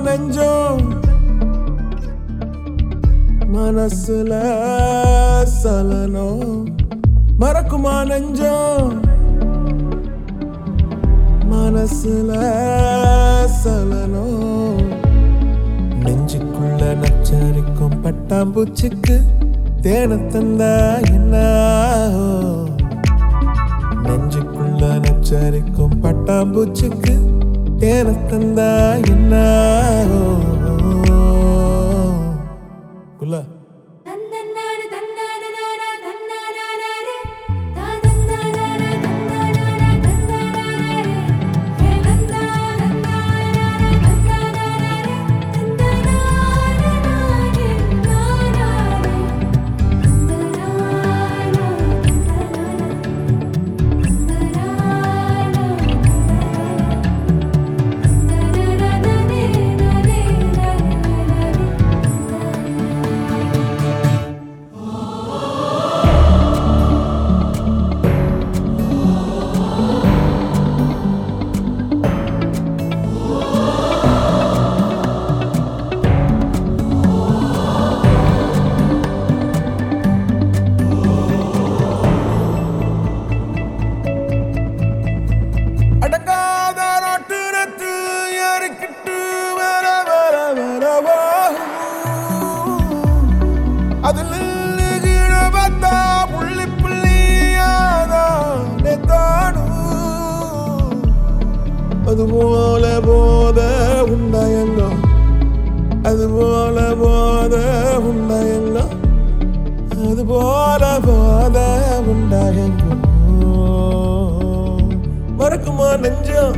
நெஞ்சம் மனசுல சலனம் மறக்குமா நெஞ்சம் மனசுல சலனம் நெஞ்சுக்குள்ள நச்சரிக்கும் பட்டாம்பூச்சிக்கு தேன தந்தா என்ன நெஞ்சுக்குள்ள நச்சரிக்கும் பட்டாம்பூச்சிக்கு தேன தந்தா என்ன குள்ள தந்தன்னான தந்தானனான தந்தானானாரே தாதந்தானான தந்தானான தந்தானானாரே ஹே தந்தானன்னான தந்தானானாரே தந்தானானானாரே நானாரே தந்தனானா அடங்காத நாட்டுரத்து ஏறிக்கிட்டு வர வர வரவா அதில் கீழ பார்த்தா புள்ளி புள்ளியாதானே தானும் அதுபோல போத உண்டாயங்கோ அதுபோல போத உண்டாயங்கோ அதுபோல போத உண்டாயங்கோ மறக்குமா நெஞ்சம்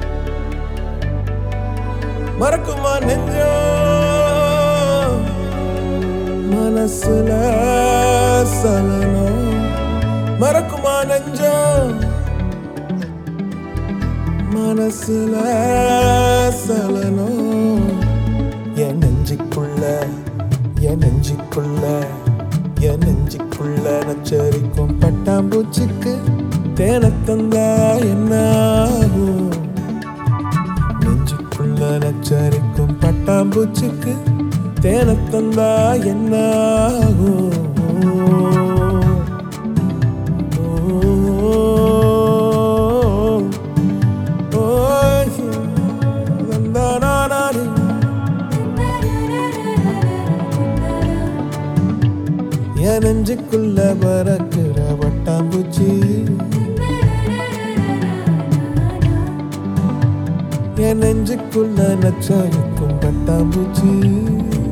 மறக்குமா நெஞ்சம் மனசுல சலனம் மறக்குமா நெஞ்சம் மனசுல சலனம் என் நெஞ்சுக்குள்ள என் நெஞ்சுக்குள்ள என் நெஞ்சுக்குள்ள நச்சரிக்கும் பட்டாம்பூச்சிக்கு தேன தந்தா என்ன ஆகும்? நெஞ்சுக்குள்ள நச்சரிக்கும் பட்டாம்பூச்சிக்கு தேன தந்தா என்ன ஆகும்? ஓ, ஓ, தந்தானானாரி. என் நெஞ்சுக்குள்ள பறக்கிற வட்டாம்பூச்சி என் நெஞ்சுக்குள்ள நச்சரிக்கும் பட்டாம்பூச்சி